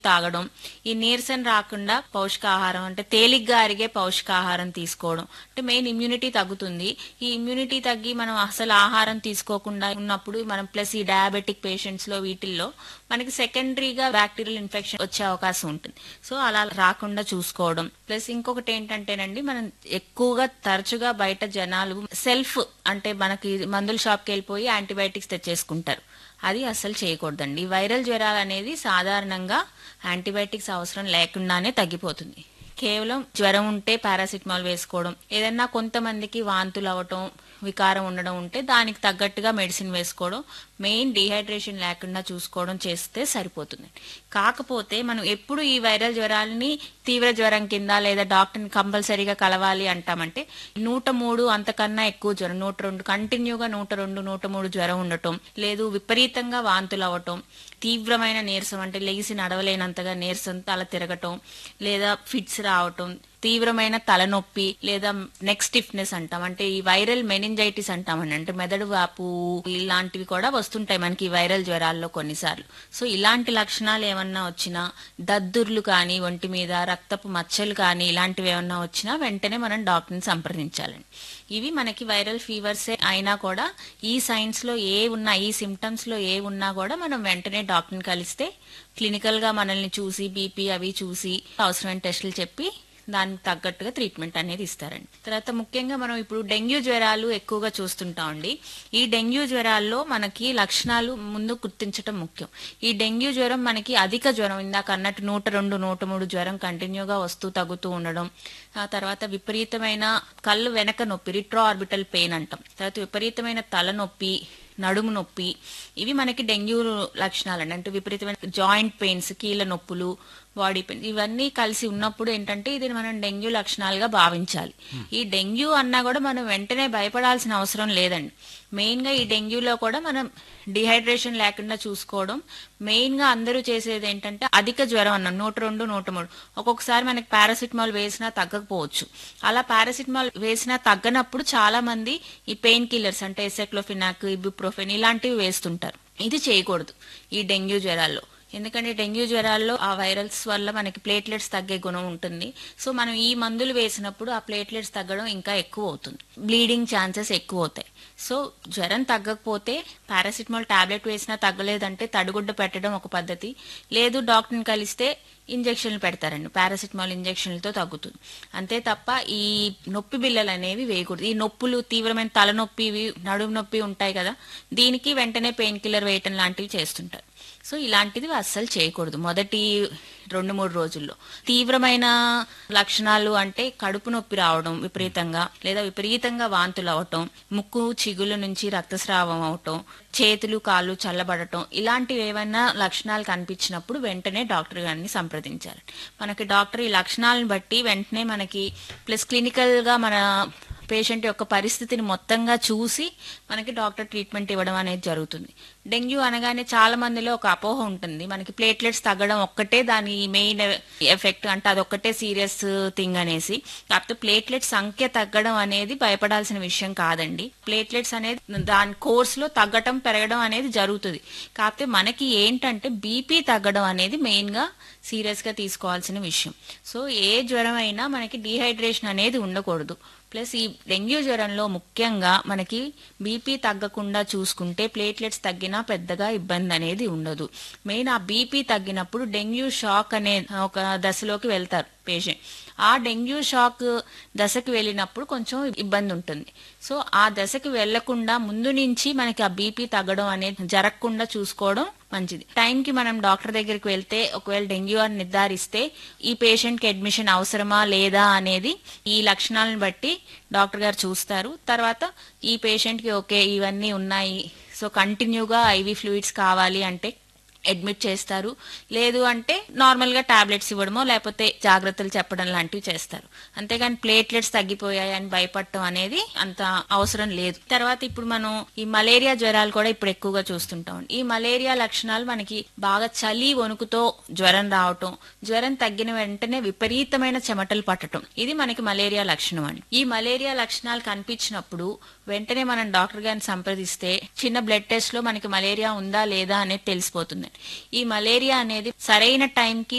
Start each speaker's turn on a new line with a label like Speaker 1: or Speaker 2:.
Speaker 1: తాగడం ఈ నీరసం రాకుండా పౌష్టికాహారం అంటే తేలిగ్గా అరిగే పౌష్టికాహారం తీసుకోవడం అంటే మెయిన్ ఇమ్యూనిటీ తగ్గుతుంది ఈ ఇమ్యూనిటీ తగ్గి మనం అసలు ఆహారం తీసుకోకుండా ఉన్నప్పుడు మనం ప్లస్ ఈ డయాబెటిక్ పేషెంట్స్ లో వీటిల్లో మనకి సెకండరీగా బ్యాక్టీరియల్ ఇన్ఫెక్షన్ వచ్చే అవకాశం ఉంటుంది సో అలా రాకుండా చూసుకోవడం ప్లస్ ఇంకొకటి ఏంటంటేనండి మనం ఎక్కువగా తరచుగా బయట జనాలు సెల్ఫ్ అంటే మనకి మందుల షాప్కి వెళ్ళిపోయి యాంటీబయాటిక్స్ తెచ్చేసుకుంటారు అది అస్సలు చేయకూడదండి వైరల్ జ్వరాలు అనేది సాధారణంగా యాంటీబయాటిక్స్ అవసరం లేకుండానే తగ్గిపోతుంది కేవలం జ్వరం ఉంటే పారాసిటమాల్ వేసుకోవడం ఏదన్నా కొంతమందికి వాంతులు అవ్వటం వికారం ఉండడం ఉంటే దానికి తగ్గట్టుగా మెడిసిన్ వేసుకోవడం మెయిన్ డిహైడ్రేషన్ లేకుండా చూసుకోవడం చేస్తే సరిపోతుంది కాకపోతే మనం ఎప్పుడు ఈ వైరల్ జ్వరాలని తీవ్ర జ్వరం కింద లేదా డాక్టర్ని కంపల్సరీగా కలవాలి అంటామంటే నూట మూడు అంతకన్నా ఎక్కువ జ్వరం నూట రెండు కంటిన్యూగా నూట రెండు నూట మూడు జ్వరం ఉండటం లేదు విపరీతంగా వాంతులు అవ్వటం తీవ్రమైన నీరసం అంటే లెగిసి నడవలేనంతగా నీరసం తల తిరగటం లేదా ఫిట్స్ రావటం తీవ్రమైన తలనొప్పి లేదా నెక్ స్టిఫ్నెస్ అంటాం అంటే ఈ వైరల్ మెనింజైటిస్ అంటామని అంటే మెదడు వాపు ఇలాంటివి కూడా వస్తుంటాయి మనకి ఈ వైరల్ జ్వరాల్లో కొన్నిసార్లు సో ఇలాంటి లక్షణాలు ఏమన్నా వచ్చినా దద్దుర్లు కానీ ఒంటి మీద రక్తపు మచ్చలు కానీ ఇలాంటివి ఏమన్నా వచ్చినా వెంటనే మనం డాక్టర్ని సంప్రదించాలండి ఇవి మనకి వైరల్ ఫీవర్స్ అయినా కూడా ఈ సైన్స్ లో ఏ ఉన్నా ఈ సిమ్టమ్స్ లో ఏ ఉన్నా కూడా మనం వెంటనే డాక్టర్ని కలిస్తే క్లినికల్ గా మనల్ని చూసి బీపీ అవి చూసి అవసరమైన టెస్టులు చెప్పి దానికి తగ్గట్టుగా ట్రీట్మెంట్ అనేది ఇస్తారండి తర్వాత ముఖ్యంగా మనం ఇప్పుడు డెంగ్యూ జ్వరాలు ఎక్కువగా చూస్తుంటామండి ఈ డెంగ్యూ జ్వరాల్లో మనకి లక్షణాలు ముందు గుర్తించడం ముఖ్యం ఈ డెంగ్యూ జ్వరం మనకి అధిక జ్వరం ఇందాక అన్నట్టు నూట రెండు నూట మూడు జ్వరం కంటిన్యూగా వస్తూ తగ్గుతూ ఉండడం ఆ తర్వాత విపరీతమైన కళ్ళు వెనక నొప్పి రిట్రో ఆర్బిటల్ పెయిన్ అంటాం తర్వాత విపరీతమైన తలనొప్పి నడుము నొప్పి ఇవి మనకి డెంగ్యూ లక్షణాలు అండి అంటే విపరీతమైన జాయింట్ పెయిన్స్ కీళ్ళ నొప్పులు బాడీ పెయిన్ ఇవన్నీ కలిసి ఉన్నప్పుడు ఏంటంటే ఇది మనం డెంగ్యూ లక్షణాలుగా భావించాలి ఈ డెంగ్యూ అన్నా కూడా మనం వెంటనే భయపడాల్సిన అవసరం లేదండి మెయిన్ గా ఈ డెంగ్యూలో కూడా మనం డిహైడ్రేషన్ లేకుండా చూసుకోవడం మెయిన్ గా అందరూ చేసేది ఏంటంటే అధిక జ్వరం అన్నాం నూట రెండు నూట మూడు ఒక్కొక్కసారి మనకి పారాసిటమాల్ వేసినా తగ్గకపోవచ్చు అలా పారాసిటమాల్ వేసినా తగ్గనప్పుడు చాలా మంది ఈ పెయిన్ కిల్లర్స్ అంటే ఎసెక్లోఫినాక్ ఇబుప్రోఫెన్ ఇలాంటివి వేస్తుంటారు ఇది చేయకూడదు ఈ డెంగ్యూ జ్వరాల్లో ఎందుకంటే డెంగ్యూ జ్వరాల్లో ఆ వైరల్స్ వల్ల మనకి ప్లేట్లెట్స్ తగ్గే గుణం ఉంటుంది సో మనం ఈ మందులు వేసినప్పుడు ఆ ప్లేట్లెట్స్ తగ్గడం ఇంకా ఎక్కువ అవుతుంది బ్లీడింగ్ ఛాన్సెస్ ఎక్కువ అవుతాయి సో జ్వరం తగ్గకపోతే పారాసిటమాల్ టాబ్లెట్ వేసినా తగ్గలేదంటే తడిగుడ్డ పెట్టడం ఒక పద్ధతి లేదు డాక్టర్ని కలిస్తే ఇంజక్షన్లు పెడతారండి పారాసిటమాల్ ఇంజక్షన్లతో తగ్గుతుంది అంతే తప్ప ఈ నొప్పి బిల్లలు అనేవి వేయకూడదు ఈ నొప్పులు తీవ్రమైన తలనొప్పి ఇవి నడుము నొప్పి ఉంటాయి కదా దీనికి వెంటనే పెయిన్ కిల్లర్ వేయటం లాంటివి చేస్తుంటారు సో ఇలాంటిది అస్సలు చేయకూడదు మొదటి రెండు మూడు రోజుల్లో తీవ్రమైన లక్షణాలు అంటే కడుపు నొప్పి రావడం విపరీతంగా లేదా విపరీతంగా వాంతులు అవటం ముక్కు చిగుల నుంచి రక్తస్రావం అవటం చేతులు కాళ్ళు చల్లబడటం ఇలాంటివి ఏమైనా లక్షణాలు కనిపించినప్పుడు వెంటనే డాక్టర్ గారిని సంప్రదించాలి మనకి డాక్టర్ ఈ లక్షణాలను బట్టి వెంటనే మనకి ప్లస్ క్లినికల్ గా మన పేషెంట్ యొక్క పరిస్థితిని మొత్తంగా చూసి మనకి డాక్టర్ ట్రీట్మెంట్ ఇవ్వడం అనేది జరుగుతుంది డెంగ్యూ అనగానే చాలా మందిలో ఒక అపోహ ఉంటుంది మనకి ప్లేట్లెట్స్ తగ్గడం ఒక్కటే దాని మెయిన్ ఎఫెక్ట్ అంటే అదొక్కటే సీరియస్ థింగ్ అనేసి కాకపోతే ప్లేట్లెట్ సంఖ్య తగ్గడం అనేది భయపడాల్సిన విషయం కాదండి ప్లేట్లెట్స్ అనేది దాని కోర్స్ లో తగ్గడం పెరగడం అనేది జరుగుతుంది కాకపోతే మనకి ఏంటంటే బీపీ తగ్గడం అనేది మెయిన్ గా సీరియస్ గా తీసుకోవాల్సిన విషయం సో ఏ జ్వరం అయినా మనకి డీహైడ్రేషన్ అనేది ఉండకూడదు ప్లస్ ఈ డెంగ్యూ జ్వరంలో ముఖ్యంగా మనకి బీపీ తగ్గకుండా చూసుకుంటే ప్లేట్లెట్స్ తగ్గినా పెద్దగా ఇబ్బంది అనేది ఉండదు మెయిన్ ఆ బీపీ తగ్గినప్పుడు డెంగ్యూ షాక్ అనే ఒక దశలోకి వెళ్తారు పేషెంట్ ఆ డెంగ్యూ షాక్ దశకి వెళ్ళినప్పుడు కొంచెం ఇబ్బంది ఉంటుంది సో ఆ దశకి వెళ్లకుండా ముందు నుంచి మనకి ఆ బీపీ తగ్గడం అనేది జరగకుండా చూసుకోవడం మంచిది టైంకి మనం డాక్టర్ దగ్గరికి వెళ్తే ఒకవేళ డెంగ్యూ అని నిర్ధారిస్తే ఈ పేషెంట్ కి అడ్మిషన్ అవసరమా లేదా అనేది ఈ లక్షణాలను బట్టి డాక్టర్ గారు చూస్తారు తర్వాత ఈ పేషెంట్ కి ఓకే ఇవన్నీ ఉన్నాయి సో కంటిన్యూగా ఐవి ఫ్లూయిడ్స్ కావాలి అంటే అడ్మిట్ చేస్తారు లేదు అంటే నార్మల్ గా టాబ్లెట్స్ ఇవ్వడమో లేకపోతే జాగ్రత్తలు చెప్పడం లాంటివి చేస్తారు అంతేగాని ప్లేట్లెట్స్ తగ్గిపోయాయి అని భయపడటం అనేది అంత అవసరం లేదు తర్వాత ఇప్పుడు మనం ఈ మలేరియా జ్వరాలు కూడా ఇప్పుడు ఎక్కువగా చూస్తుంటాం ఈ మలేరియా లక్షణాలు మనకి బాగా చలి వణుకుతో జ్వరం రావటం జ్వరం తగ్గిన వెంటనే విపరీతమైన చెమటలు పట్టడం ఇది మనకి మలేరియా లక్షణం అండి ఈ మలేరియా లక్షణాలు కనిపించినప్పుడు వెంటనే మనం డాక్టర్ గారిని సంప్రదిస్తే చిన్న బ్లడ్ టెస్ట్ లో మనకి మలేరియా ఉందా లేదా అనేది తెలిసిపోతుంది సీజన్ ఈ మలేరియా అనేది సరైన టైంకి